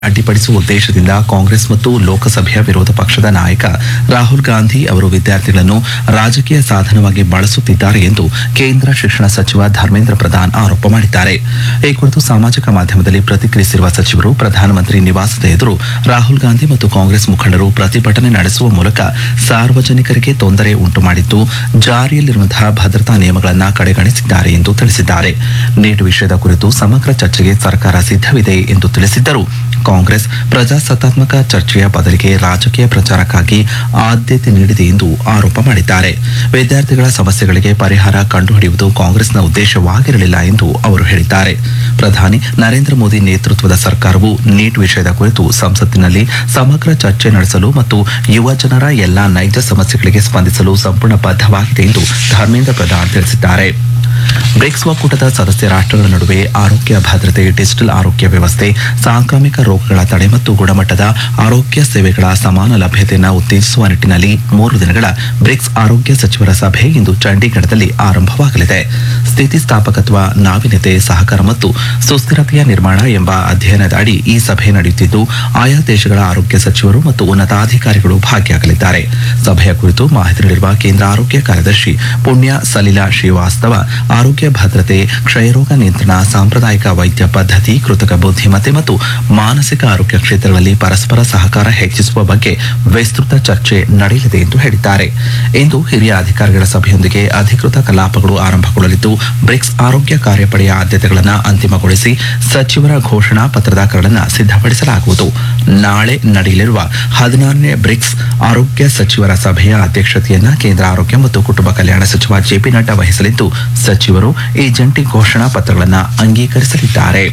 ಅಡ್ಡಿಪಡಿಸುವ ಉದ್ದೇಶದಿಂದ ಕಾಂಗ್ರೆಸ್ ಮತ್ತು ಲೋಕಸಭೆಯ ವಿರೋಧ ಪಕ್ಷದ ನಾಯಕ ರಾಹುಲ್ ಗಾಂಧಿ ಅವರು ವಿದ್ಯಾರ್ಥಿಗಳನ್ನು ರಾಜಕೀಯ ಸಾಧನವಾಗಿ ಬಳಸುತ್ತಿದ್ದಾರೆ ಎಂದು ಕೇಂದ್ರ ಶಿಕ್ಷಣ ಸಚಿವ ಧರ್ಮೇಂದ್ರ ಪ್ರಧಾನ್ ಆರೋಪ ಮಾಡಿದ್ದಾರೆ ಈ ಕುರಿತು ಸಾಮಾಜಿಕ ಮಾಧ್ಯಮದಲ್ಲಿ ಪ್ರತಿಕ್ರಿಯಿಸಿರುವ ಸಚಿವರು ಪ್ರಧಾನಮಂತ್ರಿ ನಿವಾಸದ ಎದುರು ರಾಹುಲ್ ಗಾಂಧಿ ಮತ್ತು ಕಾಂಗ್ರೆಸ್ ಮುಖಂಡರು ಪ್ರತಿಭಟನೆ ನಡೆಸುವ ಮೂಲಕ ಸಾರ್ವಜನಿಕರಿಗೆ ತೊಂದರೆ ಉಂಟು ಮಾಡಿದ್ದು ಜಾರಿಯಲ್ಲಿರುವಂತಹ ಭದ್ರತಾ ನಿಯಮಗಳನ್ನು ಕಡೆಗಣಿಸಿದ್ದಾರೆ ಎಂದು ತಿಳಿಸಿದ್ದಾರೆ ನೀಟ್ ವಿಷಯದ ಕುರಿತು ಸಮಗ್ರ ಚರ್ಚೆಗೆ ಸರ್ಕಾರ ಸಿದ್ಧವಿದೆ ಎಂದು ತಿಳಿಸಿದ್ದರು ಕಾಂಗ್ರೆಸ್ ಪ್ರಜಾಸತ್ತಾತ್ಮಕ ಚರ್ಚೆಯ ಬದಲಿಗೆ ರಾಜಕೀಯ ಪ್ರಚಾರಕ್ಕಾಗಿ ಆದ್ಯತೆ ನೀಡಿದೆ ಎಂದು ಆರೋಪ ಮಾಡಿದ್ದಾರೆ ವಿದ್ಯಾರ್ಥಿಗಳ ಸಮಸ್ಯೆಗಳಿಗೆ ಪರಿಹಾರ ಕಂಡುಹಿಡಿಯುವುದು ಕಾಂಗ್ರೆಸ್ನ ಉದ್ದೇಶವಾಗಿರಲಿಲ್ಲ ಎಂದು ಅವರು ಹೇಳಿದ್ದಾರೆ ಪ್ರಧಾನಿ ನರೇಂದ್ರ ಮೋದಿ ನೇತೃತ್ವದ ಸರ್ಕಾರವು ನೀಟ್ ವಿಷಯದ ಕುರಿತು ಸಂಸತ್ತಿನಲ್ಲಿ ಸಮಗ್ರ ಚರ್ಚೆ ನಡೆಸಲು ಮತ್ತು ಯುವ ಜನರ ಎಲ್ಲಾ ನೈಜ ಸಮಸ್ಯೆಗಳಿಗೆ ಸ್ಪಂದಿಸಲು ಸಂಪೂರ್ಣ ಬದ್ಧವಾಗಿದೆ ಎಂದು ಧರ್ಮೇಂದ್ರ ಪ್ರಧಾನ್ ತಿಳಿಸಿದ್ದಾರೆ ಬ್ರಿಕ್ಸ್ ಒಕ್ಕೂಟದ ಸದಸ್ಯ ರಾಷ್ಟ್ರಗಳ ನಡುವೆ ಆರೋಗ್ಯ ಭದ್ರತೆ ಡಿಜಿಟಲ್ ಆರೋಗ್ಯ ವ್ಯವಸ್ಥೆ ಸಾಂಕ್ರಾಮಿಕ ರೋಗಗಳ ತಡೆ ಮತ್ತು ಗುಣಮಟ್ಟದ ಆರೋಗ್ಯ ಸೇವೆಗಳ ಸಮಾನ ಲಭ್ಯತೆಯನ್ನು ಉತ್ತೇಜಿಸುವ ನಿಟ್ಟಿನಲ್ಲಿ ಮೂರು ದಿನಗಳ ಬ್ರಿಕ್ಸ್ ಆರೋಗ್ಯ ಸಚಿವರ ಸಭೆ ಇಂದು ಚಂಡೀಗಢದಲ್ಲಿ ಆರಂಭವಾಗಲಿದೆ ಸ್ಥಿತಿಸ್ಥಾಪಕತ್ವ ನಾವೀನ್ಯತೆ ಸಹಕಾರ ಮತ್ತು ಸುಸ್ಥಿರತೆಯ ನಿರ್ಮಾಣ ಎಂಬ ಅಧ್ಯಯನದ ಅಡಿ ಈ ಸಭೆ ನಡೆಯುತ್ತಿದ್ದು ಆಯಾ ದೇಶಗಳ ಆರೋಗ್ಯ ಸಚಿವರು ಮತ್ತು ಉನ್ನತಾಧಿಕಾರಿಗಳು ಭಾಗಿಯಾಗಲಿದ್ದಾರೆ ಸಭೆಯ ಕುರಿತು ಮಾಹಿತಿ ನೀಡಿರುವ ಕೇಂದ್ರ ಆರೋಗ್ಯ ಕಾರ್ಯದರ್ಶಿ ಪುಣ್ಯ ಸಲಿಲಾ ಶ್ರೀವಾಸ್ತವ ಆರೋಗ್ಯ ಭದ್ರತೆ ಕ್ಷಯರೋಗ ನಿಯಂತ್ರಣ ಸಾಂಪ್ರದಾಯಿಕ ವೈದ್ಯ ಪದ್ಧತಿ ಕೃತಕ ಬುದ್ಧಿಮತ್ತೆ ಮತ್ತು ಮಾನಸಿಕ ಆರೋಗ್ಯ ಕ್ಷೇತ್ರಗಳಲ್ಲಿ ಪರಸ್ಪರ ಸಹಕಾರ ಹೆಚ್ಚಿಸುವ ಬಗ್ಗೆ ವಿಸ್ತೃತ ಚರ್ಚೆ ನಡೆಯಲಿದೆ ಎಂದು ಹೇಳಿದ್ದಾರೆ ಇಂದು ಹಿರಿಯ ಅಧಿಕಾರಿಗಳ ಸಭೆಯೊಂದಿಗೆ ಅಧಿಕೃತ ಕಲಾಪಗಳು ಆರಂಭಗೊಳ್ಳಲಿದ್ದು ಬ್ರಿಕ್ಸ್ ಆರೋಗ್ಯ ಕಾರ್ಯಪಡೆಯ ಆದ್ಯತೆಗಳನ್ನು ಅಂತಿಮಗೊಳಿಸಿ ಸಚಿವರ ಘೋಷಣಾ ಪತ್ರದ ಕರಡನ್ನು ಸಿದ್ಧಪಡಿಸಲಾಗುವುದು ನಾಳೆ ನಡೆಯಲಿರುವ ಹದಿನಾರನೇ ಬ್ರಿಕ್ಸ್ ಆರೋಗ್ಯ ಸಚಿವರ ಸಭೆಯ ಅಧ್ಯಕ್ಷತೆಯನ್ನ ಕೇಂದ್ರ ಆರೋಗ್ಯ ಮತ್ತು ಕುಟುಂಬ ಕಲ್ಯಾಣ ಸಚಿವ ಜೆಪಿ ನಡ್ಡಾ ವಹಿಸಲಿದ್ದು ಸಚಿವರು ಈ ಜಂಟಿ ಘೋಷಣಾ ಪತ್ರಗಳನ್ನು ಅಂಗೀಕರಿಸಲಿದ್ದಾರೆ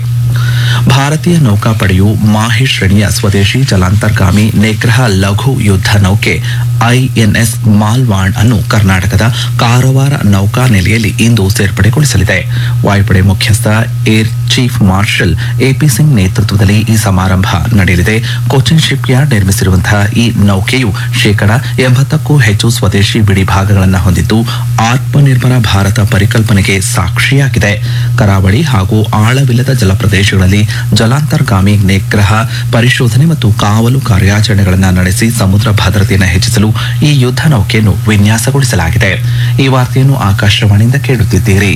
ಭಾರತೀಯ ನೌಕಾಪಡೆಯು ಮಾಹೆ ಶ್ರೇಣಿಯ ಸ್ವದೇಶಿ ಜಲಾಂತರ್ಗಾಮಿ ನಿಗ್ರಹ ಲಘು ಯುದ್ಧ ನೌಕೆ ಐಎನ್ಎಸ್ ಮಾಲ್ವಾಂಡ್ ಅನ್ನು ಕರ್ನಾಟಕದ ಕಾರವಾರ ನೌಕಾ ನೆಲೆಯಲ್ಲಿ ಇಂದು ಸೇರ್ಪಡೆಗೊಳಿಸಲಿದೆ ವಾಯುಪಡೆ ಮುಖ್ಯಸ್ಥ air chief marshal A P Singh ನೇತೃತ್ವದಲ್ಲಿ ಈ ಸಮಾರಂಭ ನಡೆಯಲಿದೆ ಕೊಚ್ಚಿನ್ ಶಿಪ್ ಯಾರ್ಡ್ ನಿರ್ಮಿಸಿರುವಂತಹ ಈ ನೌಕೆಯು ಶೇಕಡ ಎಂಬತ್ತಕ್ಕೂ ಹೆಚ್ಚು ಸ್ವದೇಶಿ ಬಿಡಿ ಭಾಗಗಳನ್ನು ಹೊಂದಿದ್ದು ಆತ್ಮನಿರ್ಭರ ಭಾರತ ಪರಿಕಲ್ಪನೆಗೆ ಸಾಕ್ಷಿಯಾಗಿದೆ ಕರಾವಳಿ ಹಾಗೂ ಆಳವಿಲ್ಲದ ಜಲಪ್ರದೇಶಗಳಲ್ಲಿ ಜಲಾಂತರ್ಗಾಮಿ ನಿಗ್ರಹ ಪರಿಶೋಧನೆ ಮತ್ತು ಕಾವಲು ಕಾರ್ಯಾಚರಣೆಗಳನ್ನು ನಡೆಸಿ ಸಮುದ್ರ ಭದ್ರತೆಯನ್ನು ಹೆಚ್ಚಿಸಲು ಈ ಯುದ್ಧ ನೌಕೆಯನ್ನು ವಿನ್ಯಾಸಗೊಳಿಸಲಾಗಿದೆ ಈ ವಾರ್ತೆಯನ್ನು ಆಕಾಶವಾಣಿಯಿಂದ ಕೇಳುತ್ತಿದ್ದೀರಿ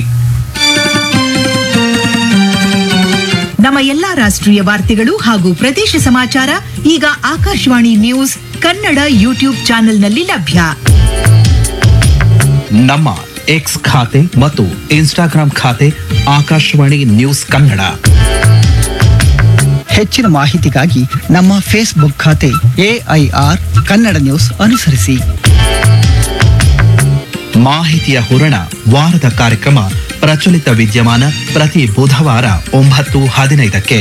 ನಮ್ಮ ಎಲ್ಲಾ ರಾಷ್ಟ್ರೀಯ ವಾರ್ತೆಗಳು ಹಾಗೂ ಪ್ರದೇಶ ಸಮಾಚಾರ ಈಗ ಆಕಾಶವಾಣಿ ನ್ಯೂಸ್ ಕನ್ನಡ ಯೂಟ್ಯೂಬ್ ಚಾನೆಲ್ನಲ್ಲಿ ಲಭ್ಯ ನಮ್ಮ ಎಕ್ಸ್ ಖಾತೆ ಮತ್ತು ಇನ್ಸ್ಟಾಗ್ರಾಂ ಖಾತೆ ಆಕಾಶವಾಣಿ ನ್ಯೂಸ್ ಕನ್ನಡ ಹೆಚ್ಚಿನ ಮಾಹಿತಿಗಾಗಿ ನಮ್ಮ ಫೇಸ್ಬುಕ್ ಖಾತೆ ಎಐಆರ್ ಕನ್ನಡ ನ್ಯೂಸ್ ಅನುಸರಿಸಿ ಮಾಹಿತಿಯ ಹೂರಣ ವಾರದ ಕಾರ್ಯಕ್ರಮ ಪ್ರಚಲಿತ ವಿದ್ಯಮಾನ ಪ್ರತಿ ಬುಧವಾರ ಒಂಬತ್ತು ಹದಿನೈದಕ್ಕೆ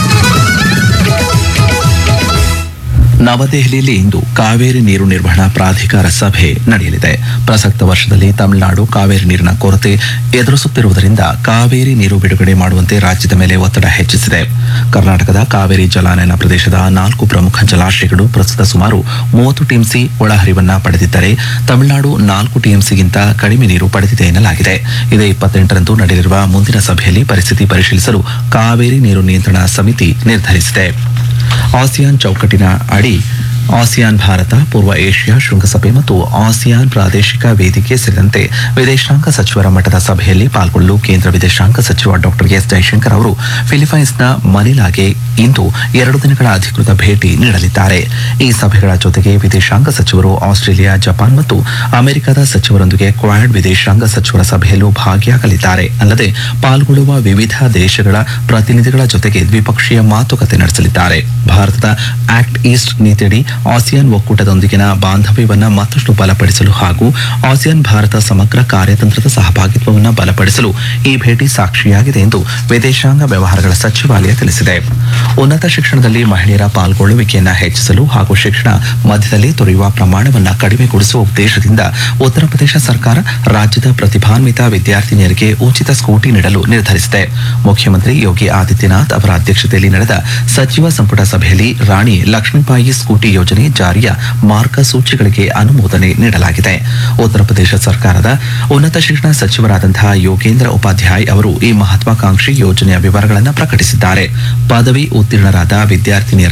ನವದೆಹಲಿಯಲ್ಲಿ ಇಂದು ಕಾವೇರಿ ನೀರು ನಿರ್ವಹಣಾ ಪ್ರಾಧಿಕಾರ ಸಭೆ ನಡೆಯಲಿದೆ ಪ್ರಸಕ್ತ ವರ್ಷದಲ್ಲಿ ತಮಿಳುನಾಡು ಕಾವೇರಿ ನೀರಿನ ಕೊರತೆ ಎದುರಿಸುತ್ತಿರುವುದರಿಂದ ಕಾವೇರಿ ನೀರು ಬಿಡುಗಡೆ ಮಾಡುವಂತೆ ರಾಜ್ಯದ ಮೇಲೆ ಒತ್ತಡ ಹೆಚ್ಚಿಸಿದೆ ಕರ್ನಾಟಕದ ಕಾವೇರಿ ಜಲಾನಯನ ಪ್ರದೇಶದ ನಾಲ್ಕು ಪ್ರಮುಖ ಜಲಾಶಯಗಳು ಪ್ರಸ್ತುತ ಸುಮಾರು ಮೂವತ್ತು ಟಿಎಂಸಿ ಒಳಹರಿವನ್ನ ಪಡೆದಿದ್ದರೆ ತಮಿಳುನಾಡು ನಾಲ್ಕು ಟಿಎಂಸಿಗಿಂತ ಕಡಿಮೆ ನೀರು ಪಡೆದಿದೆ ಎನ್ನಲಾಗಿದೆ ಇದೇ ಇಪ್ಪತ್ತೆಂಟರಂದು ನಡೆಯಲಿರುವ ಮುಂದಿನ ಸಭೆಯಲ್ಲಿ ಪರಿಸ್ಥಿತಿ ಪರಿಶೀಲಿಸಲು ಕಾವೇರಿ ನೀರು ನಿಯಂತ್ರಣ ಸಮಿತಿ ನಿರ್ಧರಿಸಿದೆ ಆಸಿಯಾನ್ ಚೌಕಟ್ಟಿನ ಅಡಿ ಆಸಿಯಾನ್ ಭಾರತ ಪೂರ್ವ ಏಷ್ಯಾ ಶೃಂಗಸಭೆ ಮತ್ತು ಆಸಿಯಾನ್ ಪ್ರಾದೇಶಿಕ ವೇದಿಕೆ ಸೇರಿದಂತೆ ವಿದೇಶಾಂಗ ಸಚಿವರ ಮಟ್ಟದ ಸಭೆಯಲ್ಲಿ ಪಾಲ್ಗೊಳ್ಳಲು ಕೇಂದ್ರ ವಿದೇಶಾಂಗ ಸಚಿವ ಡಾಕ್ಟರ್ ಎಸ್ ಜೈಶಂಕರ್ ಅವರು ಫಿಲಿಪೈನ್ಸ್ನ ಮನಿಲಾಗೆ ಇಂದು ಎರಡು ದಿನಗಳ ಅಧಿಕೃತ ಭೇಟಿ ನೀಡಲಿದ್ದಾರೆ ಈ ಸಭೆಗಳ ಜೊತೆಗೆ ವಿದೇಶಾಂಗ ಸಚಿವರು ಆಸ್ಟ್ರೇಲಿಯಾ ಜಪಾನ್ ಮತ್ತು ಅಮೆರಿಕದ ಸಚಿವರೊಂದಿಗೆ ಕ್ವಾಡ್ ವಿದೇಶಾಂಗ ಸಚಿವರ ಸಭೆಯಲ್ಲೂ ಭಾಗಿಯಾಗಲಿದ್ದಾರೆ ಅಲ್ಲದೆ ಪಾಲ್ಗೊಳ್ಳುವ ವಿವಿಧ ದೇಶಗಳ ಪ್ರತಿನಿಧಿಗಳ ಜೊತೆಗೆ ದ್ವಿಪಕ್ಷೀಯ ಮಾತುಕತೆ ನಡೆಸಲಿದ್ದಾರೆ ಭಾರತದ ಆಕ್ಟ್ ಈಸ್ಟ್ ನೀತಿಯಡಿ ಆಸಿಯಾನ್ ಒಕ್ಕೂಟದೊಂದಿಗಿನ ಬಾಂಧವ್ಯವನ್ನ ಮತ್ತಷ್ಟು ಬಲಪಡಿಸಲು ಹಾಗೂ ಆಸಿಯಾನ್ ಭಾರತ ಸಮಗ್ರ ಕಾರ್ಯತಂತ್ರದ ಸಹಭಾಗಿತ್ವವನ್ನು ಬಲಪಡಿಸಲು ಈ ಭೇಟಿ ಸಾಕ್ಷಿಯಾಗಿದೆ ಎಂದು ವಿದೇಶಾಂಗ ವ್ಯವಹಾರಗಳ ಸಚಿವಾಲಯ ತಿಳಿಸಿದೆ ಉನ್ನತ ಶಿಕ್ಷಣದಲ್ಲಿ ಮಹಿಳೆಯರ ಪಾಲ್ಗೊಳ್ಳುವಿಕೆಯನ್ನ ಹೆಚ್ಚಿಸಲು ಹಾಗೂ ಶಿಕ್ಷಣ ಮಧ್ಯದಲ್ಲಿ ತೊರೆಯುವ ಪ್ರಮಾಣವನ್ನ ಕಡಿಮೆಗೊಳಿಸುವ ಉದ್ದೇಶದಿಂದ ಉತ್ತರ ಪ್ರದೇಶ ಸರ್ಕಾರ ರಾಜ್ಯದ ಪ್ರತಿಭಾನ್ವಿತ ವಿದ್ಯಾರ್ಥಿನಿಯರಿಗೆ ಉಚಿತ ಸ್ಕೂಟಿ ನೀಡಲು ನಿರ್ಧರಿಸಿದೆ ಮುಖ್ಯಮಂತ್ರಿ ಯೋಗಿ ಆದಿತ್ಯನಾಥ್ ಅವರ ಅಧ್ಯಕ್ಷತೆಯಲ್ಲಿ ನಡೆದ ಸಚಿವ ಸಂಪುಟ ಸಭೆಯಲ್ಲಿ ರಾಣಿ ಲಕ್ಷ್ಮೀಬಾಯಿ ಸ್ಕೂಟಿ ಯೋಜನೆ ಯೋಜನೆ ಜಾರಿಯ ಮಾರ್ಗಸೂಚಿಗಳಿಗೆ ಅನುಮೋದನೆ ನೀಡಲಾಗಿದೆ ಉತ್ತರ ಪ್ರದೇಶ ಸರ್ಕಾರದ ಉನ್ನತ ಶಿಕ್ಷಣ ಸಚಿವರಾದಂತಹ ಯೋಗೇಂದ್ರ ಉಪಾಧ್ಯಾಯ್ ಅವರು ಈ ಮಹತ್ವಾಕಾಂಕ್ಷಿ ಯೋಜನೆಯ ವಿವರಗಳನ್ನು ಪ್ರಕಟಿಸಿದ್ದಾರೆ ಪದವಿ ಉತ್ತೀರ್ಣರಾದ ವಿದ್ಯಾರ್ಥಿನಿಯರ